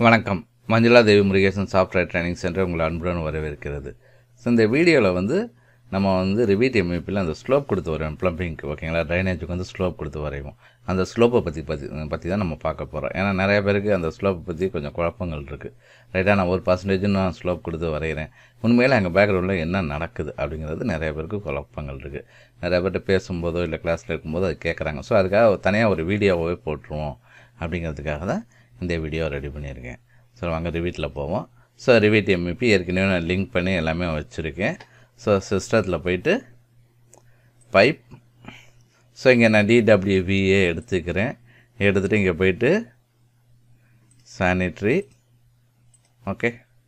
வணக்கம் Manjula Devi Murugesan software training centre உங்களை அன்புடன் வரவேற்கிறது ஸோ இந்த வீடியோவில் வந்து நம்ம வந்து ரிவீட் எம்இபியில் அந்த ஸ்லோப் கொடுத்து வரைவோம் ப்ளம்பிங்க்கு ஓகேங்களா ட்ரைனேஜுக்கு வந்து ஸ்லோப் கொடுத்து வரைவோம் அந்த ஸ்லோப்பை பற்றி பற்றி பற்றி தான் நம்ம பார்க்க போகிறோம் ஏன்னா நிறைய பேருக்கு அந்த ஸ்லோப்பை பற்றி கொஞ்சம் குழப்பங்கள் இருக்குது ரைட்டாக நான் ஒரு பர்சன்டேஜ் நான் ஸ்லோப் கொடுத்து வரைகிறேன் உண்மையில் எங்கள் பேக்ரவுண்டில் என்ன நடக்குது அப்படிங்கிறது நிறைய பேருக்கு குழப்பங்கள் இருக்குது நிறைய பேர்கிட்ட பேசும்போதோ இல்லை கிளாஸில் இருக்கும்போதோ அது கேட்குறாங்க ஸோ அதுக்காக தனியாக ஒரு வீடியோவே போட்டுருவோம் அப்படிங்கிறதுக்காக தான் இந்த வீடியோ ரெடி பண்ணியிருக்கேன் ஸோ வாங்க ரிவீட்டில் போவோம் ஸோ ரிவீட் எம்இபி ஏற்கனவே நான் லிங்க் பண்ணி எல்லாமே வச்சுருக்கேன் ஸோ சிஸ்டத்தில் போயிட்டு பைப் ஸோ இங்கே நான் டிடபிள்யூவிஏ எடுத்துக்கிறேன் எடுத்துகிட்டு இங்கே போயிட்டு சானிட்ரி ஓகே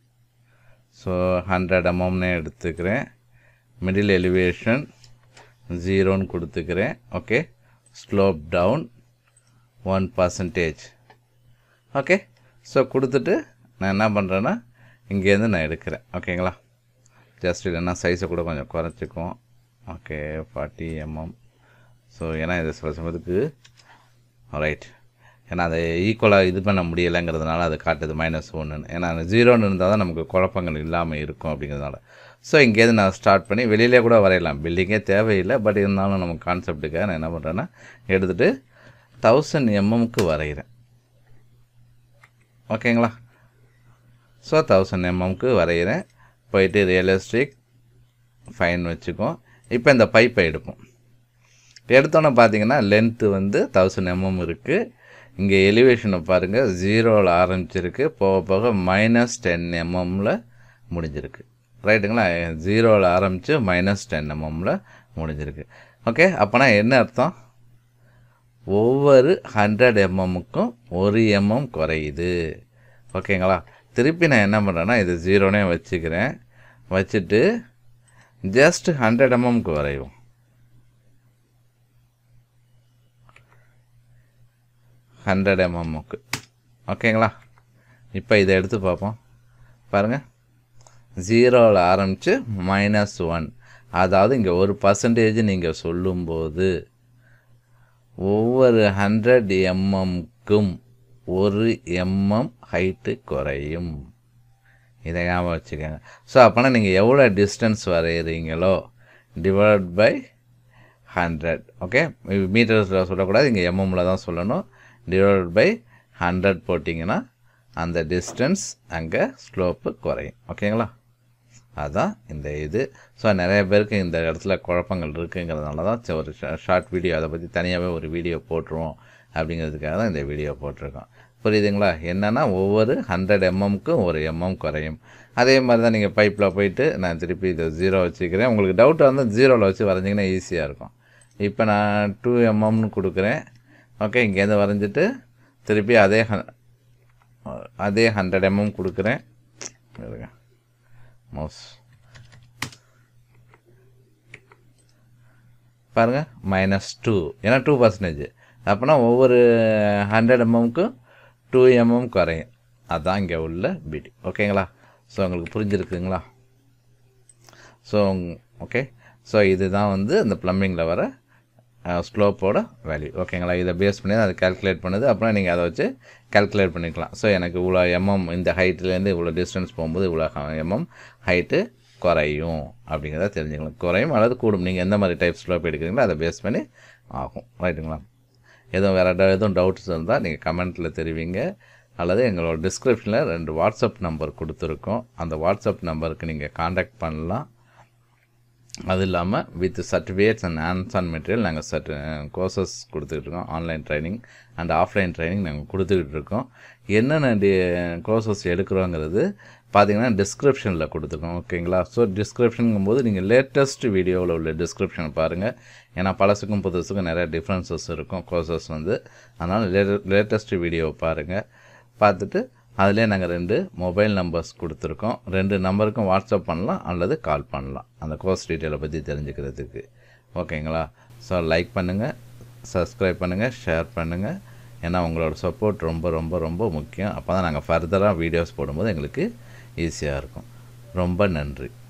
ஸோ ஹண்ட்ரட் எம்எம்னே எடுத்துக்கிறேன் மிடில் எலிவேஷன் ஜீரோன்னு கொடுத்துக்கிறேன் okay slope down one percentage okay so கொடுத்துட்டு நான் என்ன பண்ணுறேன்னா இங்கேருந்து நான் எடுக்கிறேன் ஓகேங்களா ஜஸ்ட் இல்லைன்னா சைஸை கூட கொஞ்சம் குறைச்சிக்குவோம் ஓகே ஃபார்ட்டி எம்எம் ஸோ ஏன்னா இது சில சமயத்துக்கு ரைட் ஏன்னா அதை ஈக்குவலாக இது பண்ண முடியலைங்கிறதுனால அது காட்டுது மைனஸ் ஒன்றுன்னு ஏன்னா அந்த ஜீரோன்னு இருந்தால் தான் நமக்கு குழப்பங்கள் இல்லாமல் இருக்கும் அப்படிங்கிறதுனால ஸோ இங்கேருந்து நான் ஸ்டார்ட் பண்ணி வெளியிலே கூட வரையலாம் பில்டிங்கே தேவையில்லை பட் இருந்தாலும் நம்ம கான்செப்ட்டுக்காக நான் என்ன பண்ணுறேன்னா எடுத்துகிட்டு தௌசண்ட் எம்எம்க்கு வரைகிறேன் ஓகேங்களா ஸோ தௌசண்ட் எம்எம்க்கு வரைகிறேன் போயிட்டு ரியலிஸ்டிக் ஃபைன் வச்சுக்குவோம் இப்போ இந்த பைப்பை எடுப்போம் எடுத்தோன்னே பார்த்தீங்கன்னா லென்த்து வந்து தௌசண்ட் எம்எம் இருக்குது இங்கே எலிவேஷனை பாருங்கள் ஜீரோவில் ஆரம்பிச்சிருக்கு போக போக மைனஸ் டென் எம்எம்மில் முடிஞ்சிருக்கு ரைட்டுங்களா ஜீரோவில் ஆரம்பித்து மைனஸ் டென் எம்எம்மில் முடிஞ்சிருக்கு ஓகே அப்போனா என்ன அர்த்தம் ஒவ்வொரு ஹண்ட்ரட் எம்எம்முக்கும் ஒரு எம்எம் குறையுது ஓகேங்களா திருப்பி நான் என்ன பண்ணுறேன்னா இது ஜீரோனே வச்சுக்கிறேன் வச்சுட்டு ஜஸ்ட் ஹண்ட்ரட் எம்எம்க்கு வரையும் ஹண்ட்ரட் எம்எம்முக்கு ஓகேங்களா இப்போ இதை எடுத்து பார்ப்போம் பாருங்கள் ஜீரோவில் ஆரம்பித்து மைனஸ் ஒன் அதாவது இங்கே ஒரு பர்சன்டேஜ் நீங்கள் சொல்லும்போது ஒவ்வொரு ஹண்ட்ரட் எம்எம்க்கும் ஒரு எம்எம் ஹைட்டு குறையும் இதை ஞாபகம் வச்சுக்கோங்க ஸோ அப்போனா நீங்கள் எவ்வளோ டிஸ்டன்ஸ் வரைகிறீங்களோ டிவைட் பை ஹண்ட்ரட் ஓகே மீட்டர்ஸில் சொல்லக்கூடாது இங்கே எம்எம்மில் தான் சொல்லணும் டிவைட் பை ஹண்ட்ரட் போட்டிங்கன்னா அந்த டிஸ்டன்ஸ் அங்கே ஸ்லோப்பு குறையும் ஓகேங்களா அதுதான் இந்த இது ஸோ நிறைய பேருக்கு இந்த இடத்துல குழப்பங்கள் இருக்குங்கிறதுனால தான் சரி, ஒரு ஷார்ட் வீடியோ அதை பற்றி தனியாகவே ஒரு வீடியோ போட்டுருவோம் அப்படிங்கிறதுக்காக தான் இந்த வீடியோ போட்டிருக்கோம் புரியுதுங்களா என்னென்னா ஒவ்வொரு ஹண்ட்ரட் எம்எம்க்கும் ஒரு எம்எம் குறையும் அதே மாதிரி தான் நீங்கள் பைப்பில் போயிட்டு நான் திருப்பி இதை ஜீரோ வச்சுக்கிறேன் உங்களுக்கு டவுட் வந்து ஜீரோவில் வச்சு வரைஞ்சிங்கன்னா ஈஸியாக இருக்கும் இப்போ நான் டூ எம்எம்னு கொடுக்குறேன் ஓகே இங்கேருந்து வரைஞ்சிட்டு திருப்பி அதே ஹ- அதே ஹண்ட்ரட் எம்எம் கொடுக்குறேன் இருங்க மவுஸ் பாருங்கள் மைனஸ் டூ ஏன்னா டூ பர்சன்டேஜ் அப்போனா ஒவ்வொரு ஹண்ட்ரட் எம்எம்க்கும் டூ எம்எம் குறையும் அதான் இங்கே உள்ள பிடி ஓகேங்களா ஸோ உங்களுக்கு புரிஞ்சிருக்குங்களா ஸோ ஓகே ஸோ இதுதான் வந்து இந்த ப்ளம்பிங்கில் வர ஸ்லோப்போட வேல்யூ ஓகேங்களா இதை பேஸ் பண்ணி தான் அதை கால்குலேட் பண்ணுது அப்புறம் நீங்கள் அதை வச்சு கால்குலேட் பண்ணிக்கலாம் ஸோ எனக்கு இவ்வளோ எம்எம் இந்த ஹைட்லேருந்து இவ்வளோ டிஸ்டன்ஸ் போகும்போது இவ்வளோ எம்எம் ஹைட்டு குறையும் அப்படிங்கிறத தெரிஞ்சுக்கலாம் குறையும் அல்லது கூடும் நீங்கள் எந்த மாதிரி டைப் ஸ்லோப் எடுக்கிறீங்களோ அதை பேஸ் பண்ணி ஆகும் ரைட்டுங்களா எதுவும் வேறு எதுவும் டவுட்ஸ் இருந்தால் நீங்கள் கமெண்ட்டில் தெரிவிங்க அல்லது எங்களோட டிஸ்கிரிப்ஷனில் ரெண்டு வாட்ஸ்அப் நம்பர் கொடுத்துருக்கோம் அந்த வாட்ஸ்அப் நம்பருக்கு நீங்கள் காண்டாக்ட் பண்ணலாம் அது இல்லாமல் with certificates and hands on material நாங்கள் சர்ட் கோர்சஸ் கொடுத்துக்கிட்டு இருக்கோம் online training and offline training நாங்கள் கொடுத்துக்கிட்டு இருக்கோம் என்னென்ன டி கோர்சஸ் எடுக்கிறோங்கிறது பார்த்தீங்கன்னா டிஸ்கிரிப்ஷனில் கொடுத்துருக்கோம் ஓகேங்களா ஸோ டிஸ்கிரிப்ஷனுங்கும் போது நீங்கள் லேட்டஸ்ட் வீடியோவில் உள்ள டிஸ்கிரிப்ஷன் பாருங்கள் ஏன்னா பழசுக்கும் புதுசுக்கும் நிறைய டிஃப்ரென்சஸ் இருக்கும் கோர்சஸ் வந்து அதனால் லே லேட்டஸ்ட் வீடியோவை பாருங்கள் பார்த்துட்டு அதிலே நாங்கள் ரெண்டு மொபைல் நம்பர்ஸ் கொடுத்துருக்கோம் ரெண்டு நம்பருக்கும் வாட்ஸ்அப் பண்ணலாம் அல்லது கால் பண்ணலாம் அந்த கோர்ஸ் டீட்டெயிலை பற்றி தெரிஞ்சுக்கிறதுக்கு ஓகேங்களா ஸோ லைக் பண்ணுங்கள் சப்ஸ்கிரைப் பண்ணுங்கள் ஷேர் பண்ணுங்கள் ஏன்னா உங்களோட சப்போர்ட் ரொம்ப ரொம்ப ரொம்ப முக்கியம் அப்போ தான் நாங்கள் ஃபர்தராக வீடியோஸ் போடும்போது எங்களுக்கு ஈஸியாக இருக்கும் ரொம்ப நன்றி